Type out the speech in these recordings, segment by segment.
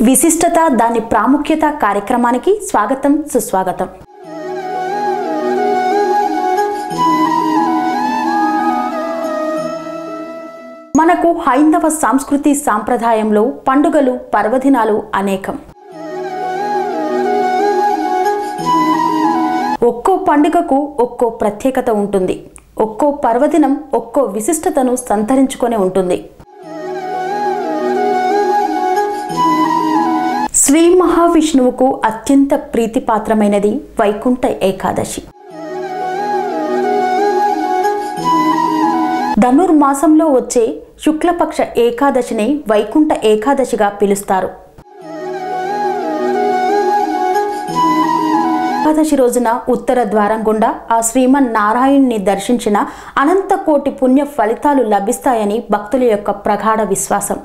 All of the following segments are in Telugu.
విశిష్టత దాని ప్రాముఖ్యత కార్యక్రమానికి స్వాగతం సుస్వాగతం మనకు హైందవ సంస్కృతి సాంప్రదాయంలో పండుగలు పర్వదినాలు అనేకం ఒక్కో పండుగకు ఒక్కో ప్రత్యేకత ఉంటుంది ఒక్కో పర్వదినం ఒక్కో విశిష్టతను సంతరించుకొని ఉంటుంది శ్రీ మహావిష్ణువుకు అత్యంత ప్రీతిపాత్రమైనది వైకుంఠ ఏకాదశి ధనుర్మాసంలో వచ్చే శుక్లపక్ష ఏకాదశిని వైకుంఠ ఏకాదశిగా పిలుస్తారు ఏకాదశి రోజున ఉత్తర ద్వారం గుండా ఆ శ్రీమన్ నారాయణ్ణి దర్శించిన అనంత కోటి పుణ్య ఫలితాలు లభిస్తాయని భక్తుల యొక్క ప్రగాఢ విశ్వాసం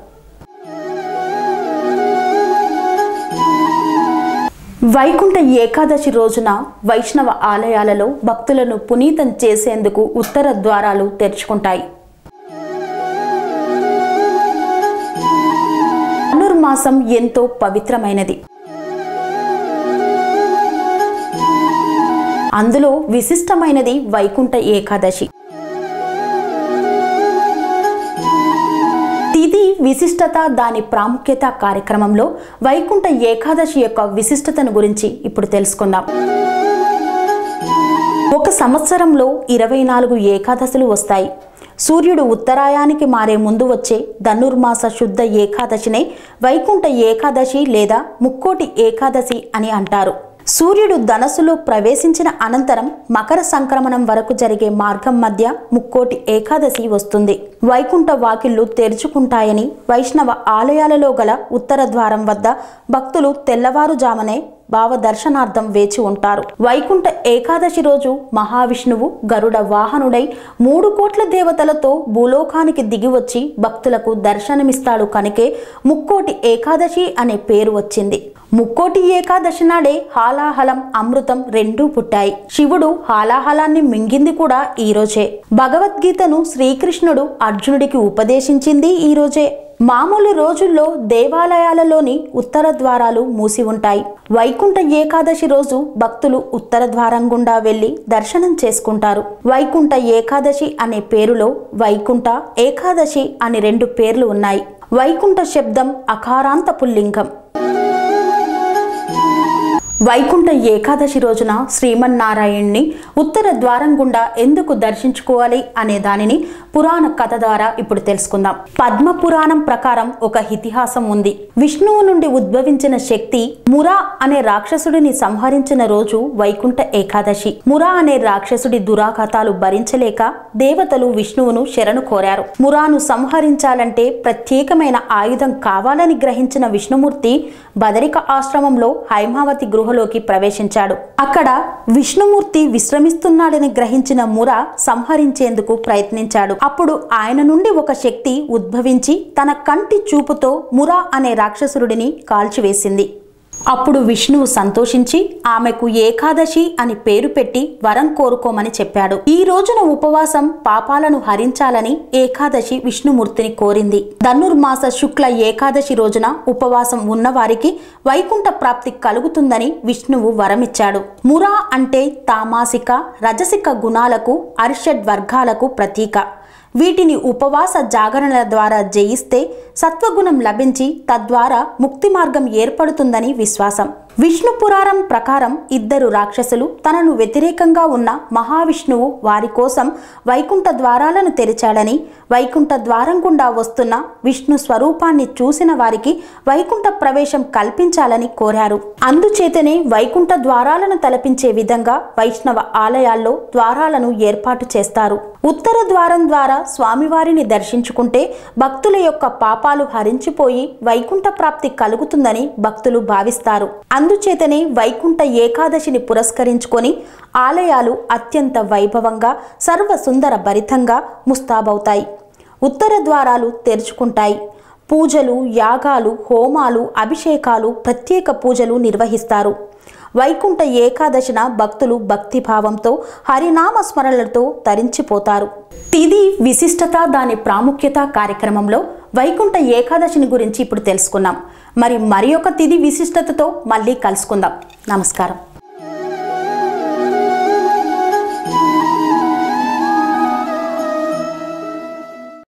వైకుంఠ ఏకాదశి రోజున వైష్ణవ ఆలయాలలో భక్తులను పునీతం చేసేందుకు ఉత్తర ద్వారాలు తెరుచుకుంటాయి ధనుర్మాసం ఎంతో పవిత్రమైనది అందులో విశిష్టమైనది వైకుంఠ ఏకాదశి తిథి విశిష్టత దాని ప్రాముఖ్యత కార్యక్రమంలో వైకుంఠ ఏకాదశి యొక్క విశిష్టతను గురించి ఇప్పుడు తెలుసుకుందాం ఒక సంవత్సరంలో ఇరవై నాలుగు ఏకాదశులు వస్తాయి సూర్యుడు ఉత్తరాయానికి మారే ముందు వచ్చే ధనుర్మాస శుద్ధ ఏకాదశినే వైకుంఠ ఏకాదశి లేదా ముక్కోటి ఏకాదశి అని అంటారు సూర్యుడు ధనస్సులో ప్రవేశించిన అనంతరం మకర సంక్రమణం వరకు జరిగే మార్గం మధ్య ముక్కోటి ఏకాదశి వస్తుంది వైకుంఠ వాకిళ్లు తెరుచుకుంటాయని వైష్ణవ ఆలయాలలో గల ఉత్తర ద్వారం వద్ద భక్తులు తెల్లవారుజామనే భావ దర్శనార్థం వేచి ఉంటారు వైకుంఠ ఏకాదశి రోజు మహావిష్ణువు గరుడ వాహనుడై మూడు కోట్ల దేవతలతో భూలోకానికి దిగివచ్చి భక్తులకు దర్శనమిస్తాడు కనుకే ముక్కోటి ఏకాదశి అనే పేరు వచ్చింది ముక్కోటి ఏకాదశి నాడే హాలాహలం అమృతం రెండూ పుట్టాయి శివుడు హాలాహలాన్ని మింగింది కూడా ఈ రోజే భగవద్గీతను శ్రీకృష్ణుడు అర్జునుడికి ఉపదేశించింది ఈ రోజే మామూలు రోజుల్లో దేవాలయాలలోని ఉత్తర ద్వారాలు మూసి ఉంటాయి వైకుంఠ ఏకాదశి రోజు భక్తులు ఉత్తర ద్వారం గుండా వెళ్లి దర్శనం చేసుకుంటారు వైకుంఠ ఏకాదశి అనే పేరులో వైకుంఠ ఏకాదశి అని రెండు పేర్లు ఉన్నాయి వైకుంఠ శబ్దం అకారాంత పుల్లింగం వైకుంఠ ఏకాదశి రోజున శ్రీమన్నారాయణ్ణి ఉత్తర ద్వారం గుండా ఎందుకు దర్శించుకోవాలి అనే దానిని పురాణ కథ ద్వారా ఇప్పుడు తెలుసుకుందాం పద్మ పురాణం ప్రకారం ఒక ఇతిహాసం ఉంది విష్ణువు నుండి ఉద్భవించిన శక్తి మురా అనే రాక్షసుడిని సంహరించిన రోజు వైకుంఠ ఏకాదశి మురా అనే రాక్షసుడి దురాఘాతాలు భరించలేక దేవతలు విష్ణువును శరణు కోరారు మురాను సంహరించాలంటే ప్రత్యేకమైన ఆయుధం కావాలని గ్రహించిన విష్ణుమూర్తి బదరిక ఆశ్రమంలో హైమావతి గృహలోకి ప్రవేశించాడు అక్కడ విష్ణుమూర్తి విశ్రమిస్తున్నాడని గ్రహించిన ముర సంహరించేందుకు ప్రయత్నించాడు అప్పుడు ఆయన నుండి ఒక శక్తి ఉద్భవించి తన కంటి చూపుతో మురా అనే రాక్షసురుడిని కాల్చివేసింది అప్పుడు విష్ణువు సంతోషించి ఆమెకు ఏకాదశి అని పేరు పెట్టి వరం కోరుకోమని చెప్పాడు ఈ రోజున ఉపవాసం పాపాలను హరించాలని ఏకాదశి విష్ణుమూర్తిని కోరింది ధనుర్మాస శుక్ల ఏకాదశి రోజున ఉపవాసం ఉన్నవారికి వైకుంఠ ప్రాప్తి కలుగుతుందని విష్ణువు వరమిచ్చాడు మురా అంటే తామాసిక రజసిక గుణాలకు అరిషడ్ వర్గాలకు ప్రతీక వీటిని ఉపవాస జాగరణల ద్వారా జయిస్తే సత్వగుణం లభించి తద్వారా ముక్తి మార్గం ఏర్పడుతుందని విశ్వాసం విష్ణు పురాణం ప్రకారం ఇద్దరు రాక్షసులు తనను వ్యతిరేకంగా ఉన్న మహావిష్ణువు వారి కోసం వైకుంఠ ద్వారాలను తెరిచాడని వైకుంఠ ద్వారం గుండా వస్తున్న విష్ణు స్వరూపాన్ని చూసిన వారికి వైకుంఠ ప్రవేశం కల్పించాలని కోరారు అందుచేతనే వైకుంఠ ద్వారాలను తలపించే విధంగా వైష్ణవ ఆలయాల్లో ద్వారాలను ఏర్పాటు చేస్తారు ఉత్తర ద్వారం ద్వారా స్వామివారిని దర్శించుకుంటే భక్తుల యొక్క పాపాలు హరించిపోయి వైకుంఠ ప్రాప్తి కలుగుతుందని భక్తులు భావిస్తారు అందుచేతనే వైకుంఠ ఏకాదశిని పురస్కరించుకొని ఆలయాలు అత్యంత వైభవంగా సర్వ సుందర భరితంగా ముస్తాబవుతాయి ఉత్తర ద్వారాలు తెరుచుకుంటాయి పూజలు యాగాలు హోమాలు అభిషేకాలు ప్రత్యేక పూజలు నిర్వహిస్తారు వైకుంఠ ఏకాదశిన భక్తులు భక్తిభావంతో హరినామ స్మరణలతో తరించిపోతారు తిది విశిష్టత దాని ప్రాముఖ్యత కార్యక్రమంలో వైకుంఠ ఏకాదశిని గురించి ఇప్పుడు తెలుసుకున్నాం మరి మరి ఒక తిది విశిష్టతతో మళ్ళీ కలుసుకుందాం నమస్కారం